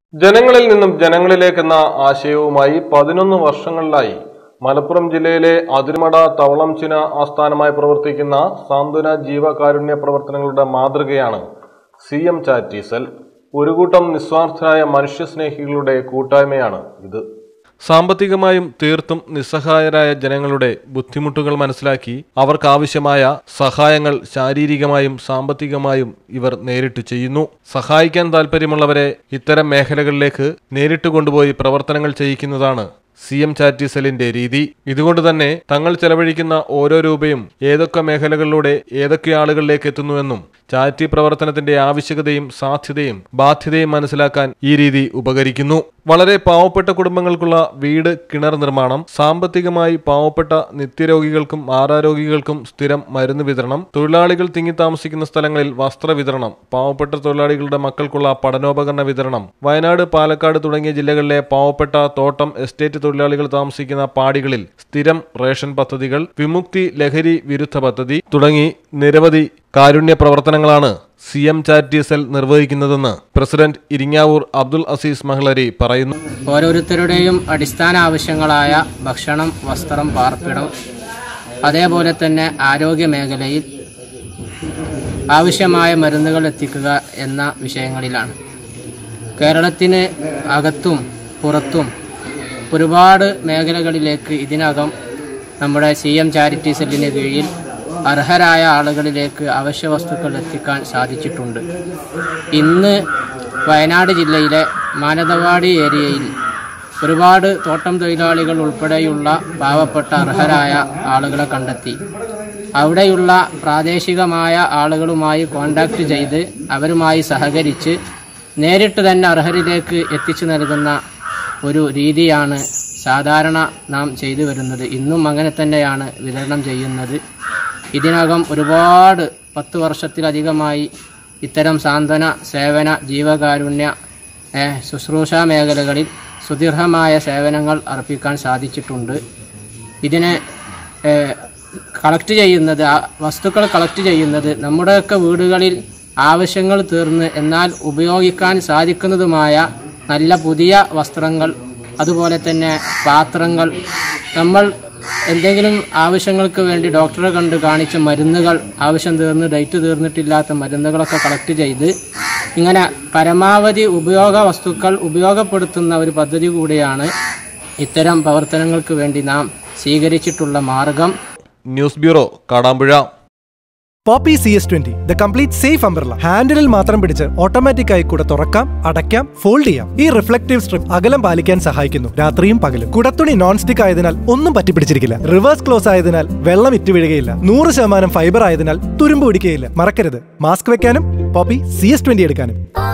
ജനങ്ങളിൽ നിന്നും ജനങ്ങളിലേക്കെന്ന ആശയവുമായി പതിനൊന്ന് വർഷങ്ങളിലായി മലപ്പുറം ജില്ലയിലെ അതിരുമട തവളംചിന ആസ്ഥാനമായി പ്രവർത്തിക്കുന്ന സാന്ത്വന ജീവകാരുണ്യ പ്രവർത്തനങ്ങളുടെ മാതൃകയാണ് സി എം ചാരിറ്റി സെൽ ഒരു കൂട്ടം നിസ്വാർത്ഥരായ മനുഷ്യസ്നേഹികളുടെ കൂട്ടായ്മയാണ് ഇത് സാമ്പത്തികമായും തീർത്തും നിസ്സഹായരായ ജനങ്ങളുടെ ബുദ്ധിമുട്ടുകൾ മനസ്സിലാക്കി അവർക്കാവശ്യമായ സഹായങ്ങൾ ശാരീരികമായും സാമ്പത്തികമായും ഇവർ നേരിട്ട് ചെയ്യുന്നു സഹായിക്കാൻ താല്പര്യമുള്ളവരെ ഇത്തരം മേഖലകളിലേക്ക് നേരിട്ട് കൊണ്ടുപോയി പ്രവർത്തനങ്ങൾ ചെയ്യിക്കുന്നതാണ് സി എം ചാരിറ്റി സെല്ലിന്റെ രീതി ഇതുകൊണ്ട് തന്നെ തങ്ങൾ ചെലവഴിക്കുന്ന ഓരോ രൂപയും ഏതൊക്കെ മേഖലകളിലൂടെ ഏതൊക്കെ ആളുകളിലേക്ക് എത്തുന്നുവെന്നും ചാരിറ്റി പ്രവർത്തനത്തിന്റെ ആവശ്യകതയും സാധ്യതയും ബാധ്യതയും മനസ്സിലാക്കാൻ ഈ രീതി ഉപകരിക്കുന്നു വളരെ പാവപ്പെട്ട കുടുംബങ്ങൾക്കുള്ള വീട് കിണർ നിർമ്മാണം സാമ്പത്തികമായി പാവപ്പെട്ട നിത്യരോഗികൾക്കും മാറാരോഗികൾക്കും സ്ഥിരം മരുന്ന് വിതരണം തൊഴിലാളികൾ തിങ്ങി താമസിക്കുന്ന സ്ഥലങ്ങളിൽ വസ്ത്ര വിതരണം പാവപ്പെട്ട തൊഴിലാളികളുടെ മക്കൾക്കുള്ള പഠനോപകരണ വിതരണം വയനാട് പാലക്കാട് തുടങ്ങിയ ജില്ലകളിലെ പാവപ്പെട്ട തോട്ടം എസ്റ്റേറ്റ് തൊഴിലാളികൾ താമസിക്കുന്ന പാടികളിൽ സ്ഥിരം റേഷൻ പദ്ധതികൾ വിമുക്തി ലഹരി വിരുദ്ധ പദ്ധതി തുടങ്ങി നിരവധി കാരുണ്യ പ്രവർത്തനങ്ങളാണ് സി എം ചാരിറ്റി സെൽ നിർവഹിക്കുന്നതെന്ന് പ്രസിഡന്റ് ഇരിങ്ങാവൂർ അബ്ദുൽ അസീസ് മഹ്ലരി പറയുന്നു ഓരോരുത്തരുടെയും അടിസ്ഥാന ആവശ്യങ്ങളായ ഭക്ഷണം വസ്ത്രം പാർപ്പിടം അതേപോലെ തന്നെ ആരോഗ്യ മേഖലയിൽ ആവശ്യമായ മരുന്നുകൾ എത്തിക്കുക എന്ന വിഷയങ്ങളിലാണ് കേരളത്തിന് അകത്തും പുറത്തും ഒരുപാട് മേഖലകളിലേക്ക് ഇതിനകം നമ്മുടെ സി എം ചാരിറ്റി സെല്ലിന് കീഴിൽ അർഹരായ ആളുകളിലേക്ക് അവശ്യ വസ്തുക്കൾ എത്തിക്കാൻ സാധിച്ചിട്ടുണ്ട് ഇന്ന് വയനാട് ജില്ലയിലെ മാനന്തവാടി ഏരിയയിൽ ഒരുപാട് തോട്ടം തൊഴിലാളികൾ ഉൾപ്പെടെയുള്ള പാവപ്പെട്ട അർഹരായ ആളുകളെ കണ്ടെത്തി അവിടെയുള്ള പ്രാദേശികമായ ആളുകളുമായി കോണ്ടാക്ട് ചെയ്ത് അവരുമായി സഹകരിച്ച് നേരിട്ട് തന്നെ അർഹരിലേക്ക് എത്തിച്ചു നൽകുന്ന ഒരു രീതിയാണ് സാധാരണ നാം ചെയ്തു വരുന്നത് ഇന്നും അങ്ങനെ തന്നെയാണ് വിതരണം ചെയ്യുന്നത് ഇതിനകം ഒരുപാട് പത്ത് വർഷത്തിലധികമായി ഇത്തരം സാന്ത്വന സേവന ജീവകാരുണ്യ ഏഹ്, ശുശ്രൂഷ മേഖലകളിൽ സുദീർഘമായ സേവനങ്ങൾ അർപ്പിക്കാൻ സാധിച്ചിട്ടുണ്ട് ഇതിനെ ഏഹ്, കളക്ട് ചെയ്യുന്നത് ആ വസ്തുക്കൾ കളക്ട് ചെയ്യുന്നത് നമ്മുടെയൊക്കെ വീടുകളിൽ ആവശ്യങ്ങൾ തീർന്ന് എന്നാൽ ഉപയോഗിക്കാൻ സാധിക്കുന്നതുമായ നല്ല പുതിയ വസ്ത്രങ്ങൾ അതുപോലെ തന്നെ പാത്രങ്ങൾ നമ്മൾ എന്തെങ്കിലും ആവശ്യങ്ങൾക്ക് വേണ്ടി ഡോക്ടറെ കണ്ട് കാണിച്ച മരുന്നുകൾ ആവശ്യം തീർന്ന് ഡേറ്റ് തീർന്നിട്ടില്ലാത്ത മരുന്നുകളൊക്കെ കളക്ട് ചെയ്ത് ഇങ്ങനെ പരമാവധി ഉപയോഗ വസ്തുക്കൾ ഉപയോഗപ്പെടുത്തുന്ന ഒരു പദ്ധതി കൂടിയാണ് ഇത്തരം പ്രവർത്തനങ്ങൾക്ക് വേണ്ടി നാം സ്വീകരിച്ചിട്ടുള്ള മാർഗം news bureau Kadampuzha Poppy C S twenty the complete safe umbrella ഹാൻഡിലിൽ മാത്രം പിടിച്ച് ഓട്ടോമാറ്റിക് ആയി കൂടെ തുറക്കാം അടയ്ക്കാം ഫോൾഡ് ചെയ്യാം ഈ റിഫ്ലക്റ്റീവ് സ്ട്രിപ്പ് അകലം പാലിക്കാൻ സഹായിക്കുന്നു രാത്രിയും പകലും കുടത്തുണി നോൺ സ്റ്റിക്ക് ആയതിനാൽ ഒന്നും പറ്റിപ്പിടിച്ചിരിക്കില്ല റിവേഴ്സ് ക്ലോസ് ആയതിനാൽ വെള്ളം ഇറ്റ് വീഴുകയില്ല നൂറ് ശതമാനം ഫൈബർ ആയതിനാൽ തുരുമ്പ് പിടിക്കുകയില്ല മറക്കരുത് മാസ്ക് വെക്കാനും പോപ്പി സി എസ് ട്വന്റി എടുക്കാനും